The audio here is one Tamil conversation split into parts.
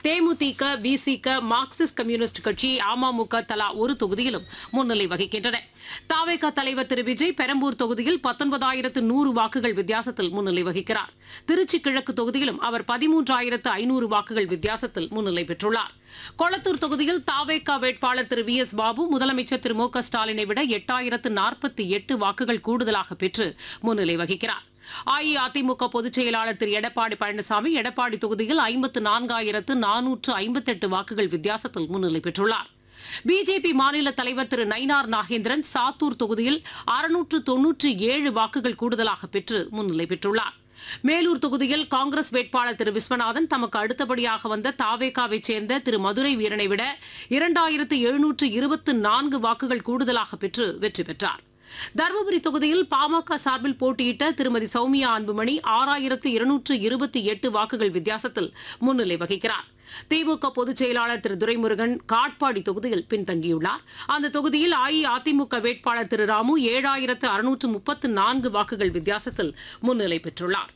தேமுதிக விசிக மார்க்சிஸ்ட் கம்யூனிஸ்ட் கட்சி அமமுக தலா ஒரு தொகுதியிலும் முன்னிலை வகிக்கின்றன தாவேக தலைவர் திரு விஜய் பெரம்பூர் தொகுதியில் பத்தொன்பதாயிரத்து நூறு வாக்குகள் வித்தியாசத்தில் முன்னிலை வகிக்கிறார் திருச்சி கிழக்கு தொகுதியிலும் அவர் பதிமூன்றாயிரத்து ஐநூறு வாக்குகள் வித்தியாசத்தில் முன்னிலை பெற்றுள்ளார் கொளத்தூர் தொகுதியில் தாவேகா வேட்பாளர் திரு வி எஸ் பாபு முதலமைச்சர் திரு மு க ஸ்டாலினை விட எட்டாயிரத்து நாற்பத்தி எட்டு வாக்குகள் கூடுதலாக பெற்று முன்னிலை வகிக்கிறார் அஇஅதிமுக பொதுச் செயலாளர் திரு எடப்பாடி பழனிசாமி எடப்பாடி தொகுதியில் ஐம்பத்து நான்காயிரத்து நானூற்று ஐம்பத்தெட்டு வாக்குகள் வித்தியாசத்தில் முன்னிலை பெற்றுள்ளார் பிஜேபி மாநில தலைவர் திரு நயினார் நாகேந்திரன் சாத்தூர் தொகுதியில் அறுநூற்று தொன்னூற்றி ஏழு வாக்குகள் கூடுதலாக பெற்று முன்னிலை பெற்றுள்ளார் மேலூர் தொகுதியில் காங்கிரஸ் வேட்பாளர் திரு விஸ்வநாதன் தமக்கு அடுத்தபடியாக வந்த தாவேகாவைச் சேர்ந்த திரு மதுரை வீரனை விட இரண்டாயிரத்து எழுநூற்று இருபத்து நான்கு வாக்குகள் கூடுதலாக பெற்று வெற்றி பெற்றார் தருமபுரி தொகுதியில் பாமக சார்பில் போட்டியிட்ட திருமதி சௌமியா அன்புமணி ஆறாயிரத்து இருநூற்று இருபத்தி எட்டு வாக்குகள் வித்தியாசத்தில் முன்னிலை வகிக்கிறார் திமுக பொதுச் செயலாளர் திரு துரைமுருகன் காட்பாடி தொகுதியில் பின்தங்கியுள்ளார் அந்த தொகுதியில் அஇஅதிமுக வேட்பாளர் திரு ராமு ஏழாயிரத்து அறுநூற்று முப்பத்து நான்கு வாக்குகள் வித்தியாசத்தில் முன்னிலை பெற்றுள்ளார்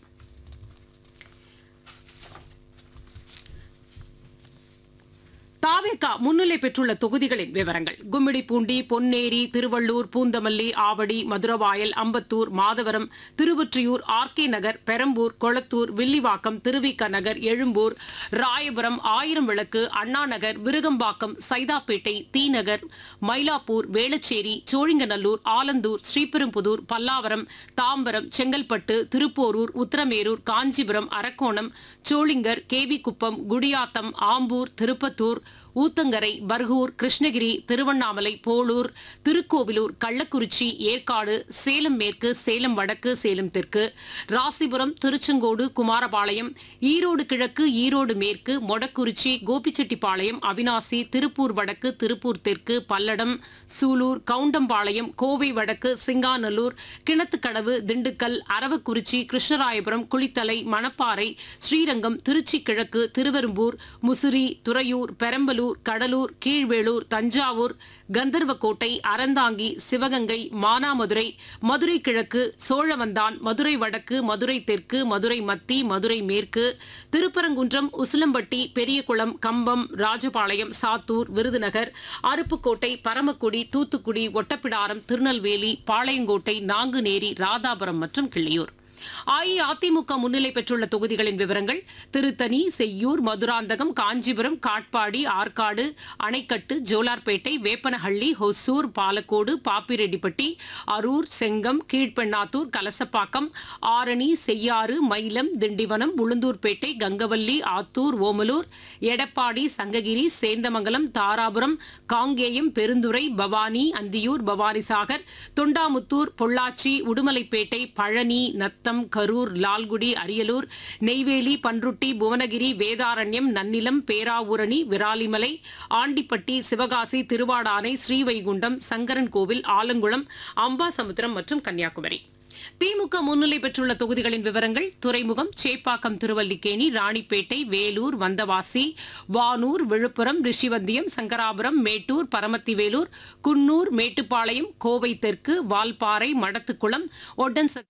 தாவேகா முன்னிலை பெற்றுள்ள தொகுதிகளின் விவரங்கள் கும்மிடிப்பூண்டி பொன்னேரி திருவள்ளூர் பூந்தமல்லி ஆவடி மதுரவாயல் அம்பத்தூர் மாதவரம் திருவொற்றியூர் ஆர்கே நகர் பெரம்பூர் கொளத்தூர் வில்லிவாக்கம் திருவிக நகர் எழும்பூர் ராயபுரம் ஆயிரம் விளக்கு அண்ணா நகர் விருகம்பாக்கம் சைதாப்பேட்டை தீநகர் மயிலாப்பூர் வேளச்சேரி சோழிங்கநல்லூர் ஆலந்தூர் ஸ்ரீபெரும்புதூர் பல்லாவரம் தாம்பரம் செங்கல்பட்டு திருப்போரூர் உத்தரமேரூர் காஞ்சிபுரம் அரக்கோணம் சோளிங்கர் கேவிக்குப்பம் குடியாத்தம் ஆம்பூர் திருப்பத்தூர் ஊத்தங்கரை பர்கூர் கிருஷ்ணகிரி திருவண்ணாமலை போளூர் திருக்கோவிலூர் கள்ளக்குறிச்சி ஏற்காடு சேலம் மேற்கு சேலம் வடக்கு சேலம் தெற்கு ராசிபுரம் திருச்செங்கோடு குமாரபாளையம் ஈரோடு கிழக்கு ஈரோடு மேற்கு மொடக்குறிச்சி கோபிச்செட்டிப்பாளையம் அவினாசி திருப்பூர் வடக்கு திருப்பூர் தெற்கு பல்லடம் சூலூர் கவுண்டம்பாளையம் கோவை வடக்கு சிங்காநல்லூர் கிணத்துக்கடவு திண்டுக்கல் அரவக்குறிச்சி கிருஷ்ணராயபுரம் குளித்தலை மணப்பாறை ஸ்ரீரங்கம் திருச்சி கிழக்கு திருவெரும்பூர் முசிறி துறையூர் பெரம்பலூர் கடலூர் கீழ்வேளூர் தஞ்சாவூர் கந்தர்வக்கோட்டை அறந்தாங்கி சிவகங்கை மானாமதுரை மதுரை கிழக்கு சோழவந்தான் மதுரை வடக்கு மதுரை தெற்கு மதுரை மத்தி மதுரை மேற்கு திருப்பரங்குன்றம் உசிலம்பட்டி பெரியகுளம் கம்பம் ராஜபாளையம் சாத்தூர் விருதுநகர் அருப்புக்கோட்டை பரமக்குடி தூத்துக்குடி ஒட்டப்பிடாரம் திருநெல்வேலி பாளையங்கோட்டை நாங்குநேரி ராதாபுரம் மற்றும் கிள்ளியூர் அஇஅதிமுக முன்னிலை பெற்றுள்ள தொகுதிகளின் விவரங்கள் திருத்தணி செய்யூர் மதுராந்தகம் காஞ்சிபுரம் காட்பாடி ஆற்காடு அணைக்கட்டு ஜோலார்பேட்டை வேப்பனஹள்ளி ஹொசூர் பாலக்கோடு பாப்பிரெட்டிப்பட்டி அரூர் செங்கம் கீழ்பெண்ணாத்தூர் கலசப்பாக்கம் ஆரணி செய்யாறு மயிலம் திண்டிவனம் உளுந்தூர்பேட்டை கங்கவல்லி ஆத்தூர் ஓமலூர் எடப்பாடி சங்ககிரி சேந்தமங்கலம் தாராபுரம் காங்கேயம் பெருந்துறை பவானி அந்தியூர் பவானிசாகர் தொண்டாமுத்தூர் பொள்ளாச்சி உடுமலைப்பேட்டை பழனி நத்தம் கரூர் லால்குடி அரியலூர் நெய்வேலி பன்ருட்டி புவனகிரி வேதாரண்யம் நன்னிலம் பேராவூரணி விராலிமலை ஆண்டிப்பட்டி சிவகாசி திருவாடானை ஸ்ரீவைகுண்டம் சங்கரன் கோவில் ஆலங்குளம் அம்பாசமுத்திரம் மற்றும் கன்னியாகுமரி திமுக முன்னிலை பெற்றுள்ள தொகுதிகளின் விவரங்கள் துறைமுகம் சேப்பாக்கம் திருவல்லிக்கேணி ராணிப்பேட்டை வேலூர் வந்தவாசி வானூர் விழுப்புரம் ரிஷிவந்தியம் சங்கராபுரம் மேட்டூர் பரமத்திவேலூர் குன்னூர் மேட்டுப்பாளையம் கோவை தெற்கு வால்பாறை மடத்துக்குளம் ஒட்டன்ச